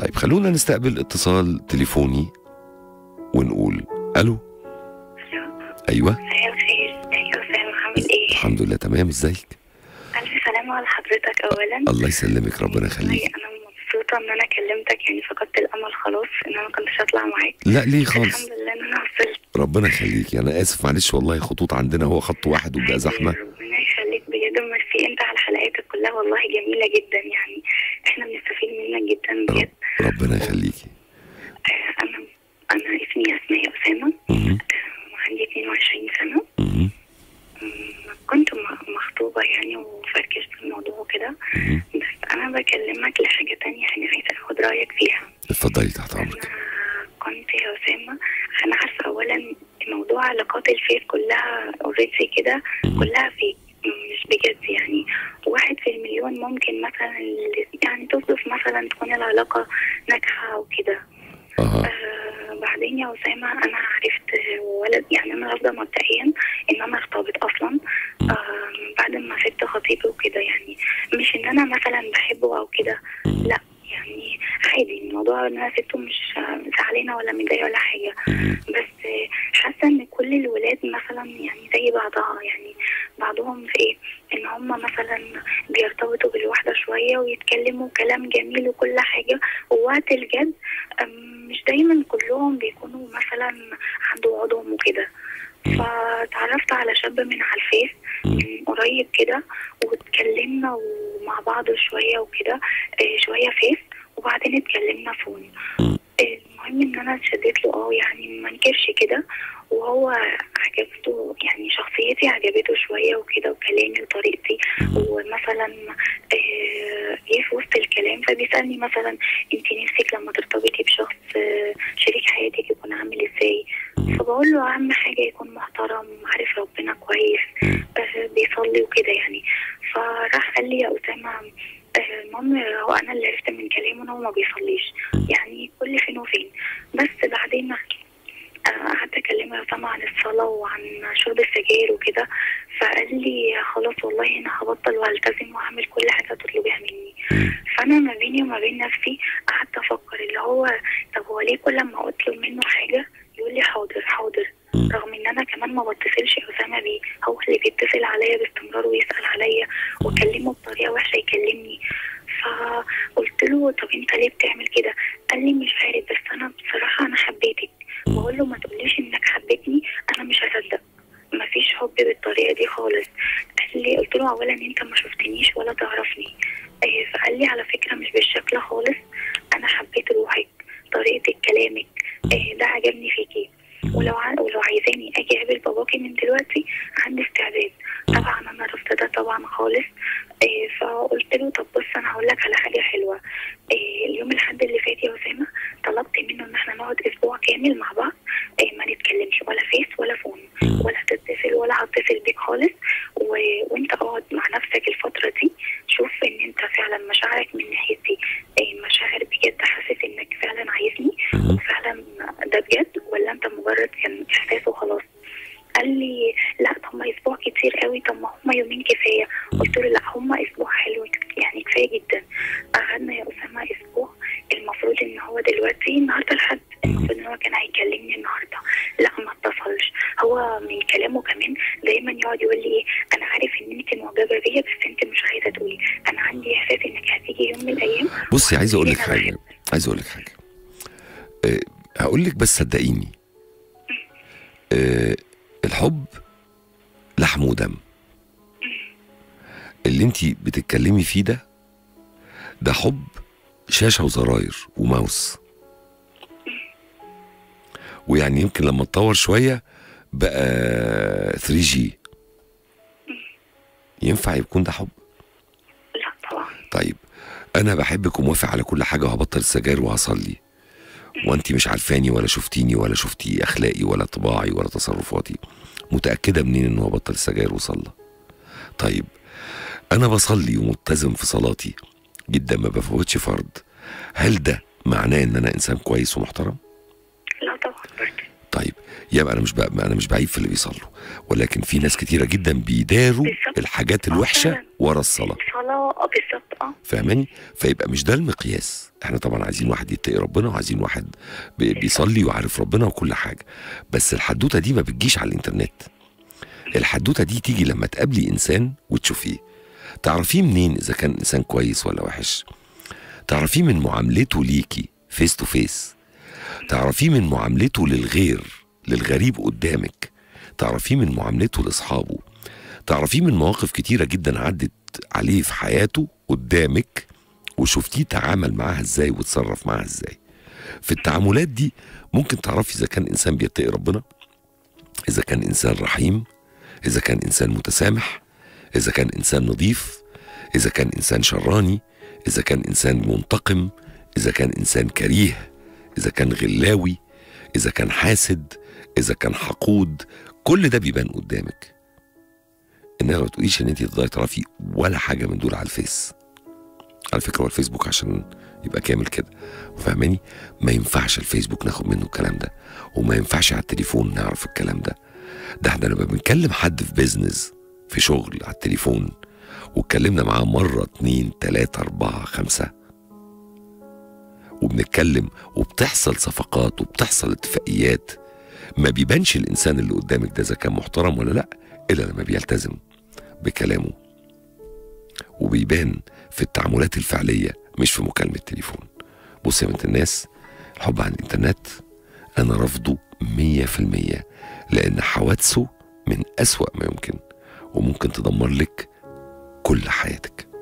طيب خلونا نستقبل اتصال تليفوني ونقول الو ايوه مساء الخير يا أسامة عامل إيه؟ الحمد لله تمام ازيك ألف سلامة على حضرتك أولا الله يسلمك ربنا يخليك والله أنا مبسوطة إن أنا كلمتك يعني فقدت الأمل خلاص إن أنا ما كنتش هطلع معاك لا ليه بس خالص الحمد لله إن أنا وصلت ربنا يخليك انا اسف معلش والله خطوط عندنا هو خط واحد وبقى زحمه ربنا يخليك بجد ميرسي أنت على حلقاتك كلها والله جميلة جدا يعني إحنا بنستفيد منك جدا بجد رب ربنا يخليكي آه، أنا أنا اسمي أسماء أسامة مهم. آه، وعندي 22 سنة مهم. مم، كنت م- مخطوبة يعني وفركشت في الموضوع وكده مهم. بس أنا بكلمك لحاجة تانية يعني عايزة أخد رأيك فيها اتفضلي تحت امرك أنا كنت يا أسامة أنا عارفة أولا موضوع علاقات الفيس كلها اوريدي كده مهم. كلها فيك مش بجد يعني واحد في المليون ممكن مثلا اللي- يعني تصدف مثلا تكون العلاقة ناجحة وكده اها آه بعدين يا أسامة أنا عرفت ولد يعني أنا رافضة مبدئيا إن أنا أرتبط أصلا آه بعد ما سبت خطيبي وكده يعني مش إن أنا مثلا بحبه أو كده لا يعني عادي الموضوع إن أنا سبته مش آه، زعلانة ولا متضايقة ولا حاجة مهم. بس آه، حاسة إن كل الولاد مثلا يعني زي بعضها يعني بعضهم في إيه إن هم مثلا بيرتبطوا بالواحدة شوية ويتكلموا كلام جميل وكل حاجة ووقت الجد أم، مش دايما كلهم بيكونوا مثلا عنده عضوهم وكده فتعرفت على شاب من على الفيس من قريب كده واتكلمنا ومع بعض شوية وكده آه، شوية فيس وبعدين اتكلمنا فون آه، المهم ان انا اتشدت له اه يعني ما انكرش كده وهو عجبته يعني شخصيتي عجبته شوية وكده وكلامي وطريقتي ومثلا آه، جه في وسط الكلام فبيسألني مثلا انت نفسك لما ترتبطي بشخص آه، شريك حياتك يكون عامل ازاي فبقول له اهم حاجة يكون محترم عارف ربنا كويس آه، بيصلي وكده يعني فراح قال لي يا أسامة آه، المهم هو انا اللي عرفت من كلامه ان هو ما بيصليش يعني كل فين وفين بس بعدين آه، قعدت اكلمه يا أسامة عن الصلاة وعن شرب السجاير وكده فقال لي خلاص والله انا هبطل والتزم واعمل كل حاجة تطلبيها مني فانا ما بيني وما بين نفسي قعدت افكر اللي هو طب هو ليه كل ما اطلب منه حاجة يقول لي حاضر حاضر رغم ان انا كمان ما بتصلش يا اسامه بيه هو اللي بيتصل عليا باستمرار ويسال عليا واكلمه بطريقه وحشه يكلمني فقلت له طب انت ليه بتعمل كده قال لي مش عارف بس انا بصراحه انا حبيتك بقول له ما تقوليش انك حبيتني انا مش هصدق مفيش حب بالطريقه دي خالص قال لي قلت له اولا انت ما شفتنيش ولا تعرفني آه، فقال لي على فكره مش بالشكل خالص انا حبيت روحك طريقه كلامك آه، ده عجبني فيكي ولو ع... ولو عايزاني اجي اقابل باباكي من دلوقتي عندي استعداد طبعا انا رفضت ده طبعا خالص إيه فقلت له طب بص انا هقول لك على حاجه حلوه إيه اليوم الاحد اللي فات يا اسامه طلبت منه ان احنا نقعد اسبوع كامل مع بعض إيه ما نتكلمش ولا فيس ولا فون ولا تتصل ولا هتصل بيك خالص و... وانت اقعد مع نفسك الفتره دي شوف ان انت فعلا مشاعرك من ناحيتي إيه مشاعر بجد حاسس انك فعلا عايزني وفعلا ده بجد ولا انت مجرد كان احساس وخلاص قال لي لا طب ما اسبوع كتير قوي طب ما هم يومين كفايه قلت له لا هم اسبوع حلو يعني كفايه جدا قعدنا يا اسامه اسبوع المفروض ان هو دلوقتي النهارده الحد المفروض ان هو كان هيكلمني النهارده لا ما اتصلش هو من كلامه كمان دايما يقعد يقول لي ايه انا عارف ان انت معجبه بيا بس انت مش عايزه تقولي انا عندي احساس انك هتيجي يوم من الايام بصي عايز اقول لك وهتقولي أنا حاجه عايز اقول لك حاجه أه هقول لك بس صدقيني أه الحب لحم ودم اللي انت بتتكلمي فيه ده ده حب شاشه وزراير وماوس ويعني يمكن لما اتطور شويه بقى 3 جي ينفع يكون ده حب لا طبعا طيب انا بحبك وموافق على كل حاجه وهبطل السجاير وهصلي وانت مش عارفاني ولا شفتيني ولا شفتي اخلاقي ولا طباعي ولا تصرفاتي متاكده منين انه هبطل السجاير وصلى طيب انا بصلي وملتزم في صلاتي جدا ما بفوتش فرض هل ده معناه ان انا انسان كويس ومحترم لا طبعا برضه طيب يبقى انا مش بقى انا مش بعيب في اللي بيصلوا ولكن في ناس كتيره جدا بيداروا بالظبط. الحاجات آه، الوحشه فعلاً. ورا الصلاه صلاة اه بالظبط اه فاهماني فيبقى مش ده المقياس احنا طبعا عايزين واحد يتقي ربنا وعايزين واحد بي- بيصلي وعارف ربنا وكل حاجه بس الحدوته دي ما بتجيش على الانترنت الحدوته دي تيجي لما تقابلي انسان وتشوفيه تعرفيه منين اذا كان انسان كويس ولا وحش تعرفيه من معاملته ليكي فيس تو فيس تعرفيه من معاملته للغير للغريب قدامك تعرفيه من معاملته لاصحابه تعرفيه من مواقف كتيره جدا عدت عليه في حياته قدامك وشفتيه تعامل معاها ازاي وتصرف معاها ازاي في التعاملات دي ممكن تعرفي اذا كان انسان بيتقي ربنا اذا كان انسان رحيم اذا كان انسان متسامح اذا كان انسان نظيف اذا كان انسان شراني اذا كان انسان منتقم اذا كان انسان كريه اذا كان غلاوي اذا كان حاسد اذا كان حقود كل ده بيبان قدامك انما ما تقوليش ان انت تقدري تعرفي ولا حاجه من دول على الفيس على فكره هو الفيسبوك عشان يبقى كامل كده فاهماني ما ينفعش الفيسبوك ناخد منه الكلام ده وما ينفعش على التليفون نعرف الكلام ده ده احنا لما بنكلم حد في بيزنس في شغل على التليفون واتكلمنا معاه مرة اتنين تلاتة أربعة خمسة وبنتكلم وبتحصل صفقات وبتحصل اتفاقيات ما بيبانش الإنسان اللي قدامك ده إذا كان محترم ولا لأ إلا لما بيلتزم بكلامه وبيبان في التعاملات الفعلية مش في مكالمة تليفون بص يا بنت الناس الحب على الإنترنت أنا رافضه مية في المية لأن حوادثه من أسوأ ما يمكن وممكن تدمر لك كل حياتك